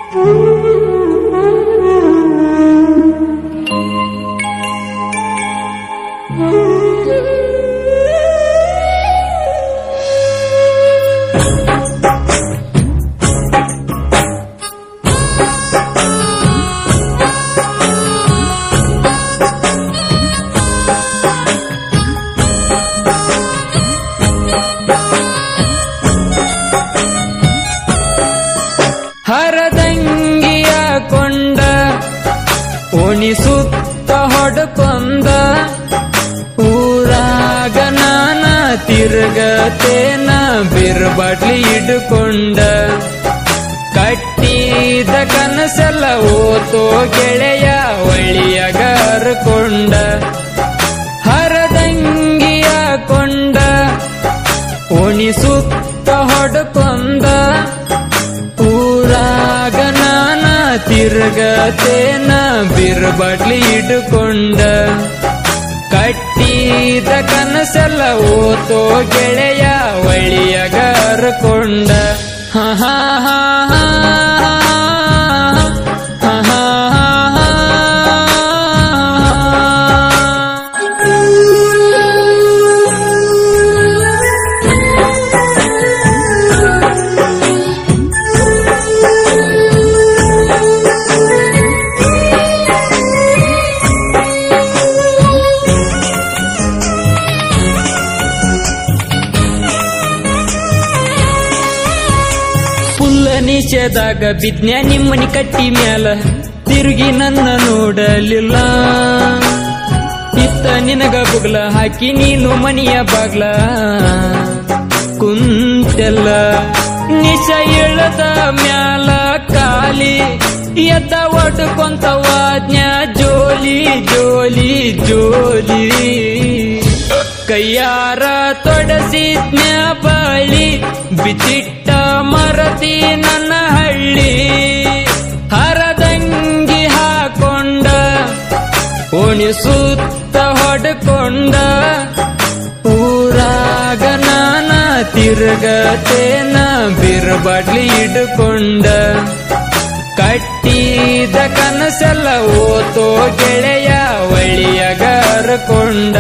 ಹರದಂಗಿಯ ಕೊಂಡ ಓಣಿಸುತ್ತ ಹೊಡಕೊಂದ ಊರಾಗ ನಾನ ತಿರುಗತೇನ ಬಿರ್ಬಡ್ಲಿ ಹಿಡ್ಕೊಂಡ ಕಟ್ಟಿದ ಕನಸೆಲ್ಲ ಓತೋ ಗೆಳೆಯ ಒಳಿಯಗ ಹರ್ಕೊಂಡ ಹರದಂಗಿಯ ಕೊಂಡ ಓಣಿಸುತ್ತ ಹೊಡಕೊಂದ ಊರಾಗ ನಾನ ತಿರುಗತೇನ ಬಿರ್ಬಡ್ಲಿ ಹಿಡ್ಕೊಂಡ ಕಟ್ಟಿದ ಕನಸೆಲ್ಲ ಓತೋ ಗೆಳೆಯ ಒಳಿಯಗ ಹರ್ಕೊಂಡ ಹ ಹ ಹ ಹ ಹ ಹ ಹ ಫುಲ್ಲ ನಿಷೇಧಾಗ ಬಿದ್ನ್ಯ ನಿಮ್ಮನಿ ಕಟ್ಟಿ ಮ್ಯಾಲ ತಿರುಗಿ ನನ್ನ ನೋಡಲಿಲ್ಲ ಇತ್ತ ನಿನಗ ಬುಗ್ಲ ಹಾಕಿ ನೀನು ಮನಿಯ ಬಾಗ್ಲ ಕುಂತೆಲ್ಲ ನಿಶ ಇಳದ ಮ್ಯಾಲ ಕಾಲಿ ಎದ್ದ ಒಡ್ಕೊಂತ ವಾಜ್ಞ ಜೋಲಿ ಜೋಲಿ ಜೋಲಿ ಕೈಯಾರ ತೊಡಸಿದ್ನ ಬಳಿ ಬಿಚಿಟ್ಟ ಮರತಿ ನನ್ನ ಹಳ್ಳಿ ಹರದಂಗಿ ಹಾಕೊಂಡ ಓಣಿಸುತ್ತ ಹೊಡ್ಕೊಂಡ ಊರಾಗ ನಾನ ತಿರುಗತೇನ ಬಿರ್ಬಡ್ಲಿ ಹಿಡ್ಕೊಂಡ ಕಟ್ಟಿದ ಕನಸೆಲ್ಲ ಓತೋ ಗೆಳೆಯ ಒಳಿಯಗ ಹರ್ಕೊಂಡ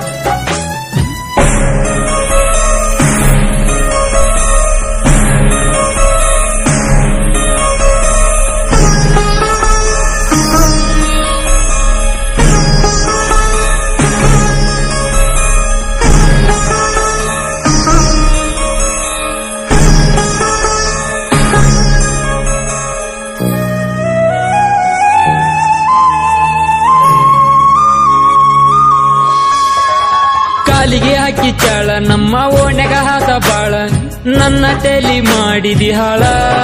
ಕಾಲಿಗೆ ಹಾಕಿ ಚಾಳ ನಮ್ಮ ಓಣೆಗ ಹಾದ ಬಾಳ ನನ್ನ ತಲಿ ಮಾಡಿದಿ ಹಾಳ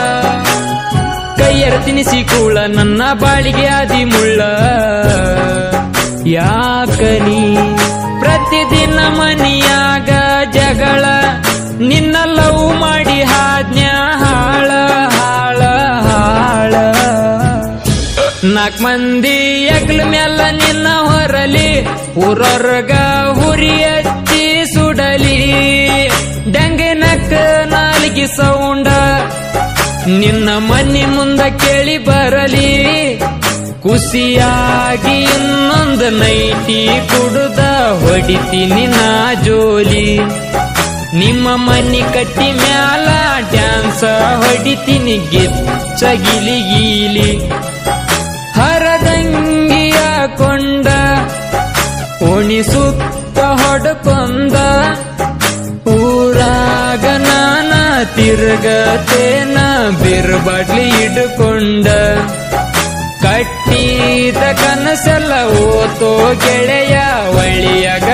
ಕೈಯರ ತಿನಿಸಿ ಕೂಳ ನನ್ನ ಬಾಳಿಗೆ ಆದಿ ಮುಳ್ಳ ಯಾಕನಿ ಪ್ರತಿದಿನ ಮನಿಯಾಗ ಜಗಳ ನಿನ್ನ ಲವ್ ಮಾಡಿ ಹಾದ್ನ್ಯ ಹಾಳ ಹಾಳ ಹಾಳ ನಾಲ್ಕು ಮಂದಿ ಎಗ್ಲ ಮ್ಯಾಲ ನಿನ್ನ ಹೊರಲಿ ಊರೊರ್ಗ ಹುರಿ ಹಚ್ಚಿ ಸುಡಲಿ ಡೆಂಗಿನಕ್ಕ ನಾಲಿಗೆ ಸೌಂಡ ನಿನ್ನ ಮನಿ ಮುಂದ ಕೇಳಿ ಬರಲಿ ಖುಷಿಯಾಗಿ ಇನ್ನೊಂದು ನೈಟಿ ಕುಡುದ ಹೊಡಿತೀನಿ ನಾ ಜೋಲಿ ನಿಮ್ಮ ಮನಿ ಕಟ್ಟಿ ಮ್ಯಾಲ ಡ್ಯಾನ್ಸ ಹೊಡಿತೀನಿ ಗಿಚ್ಚ ಗಿಲಿ ಗೀಲಿ ಹರದಂಗಿಯ ಕೊಂಡ ಓಣಿಸುತ್ತ ಹೊಡಕೊಂದ ಊರಾಗ ನಾನ ತಿರುಗತೇನ ಬಿರ್ಬಡ್ಲಿ ಹಿಡ್ಕೊಂಡ ಕಟ್ಟಿದ ಕನಸೆಲ್ಲ ಓತೋ ಗೆಳೆಯ ಒಳಿಯಗ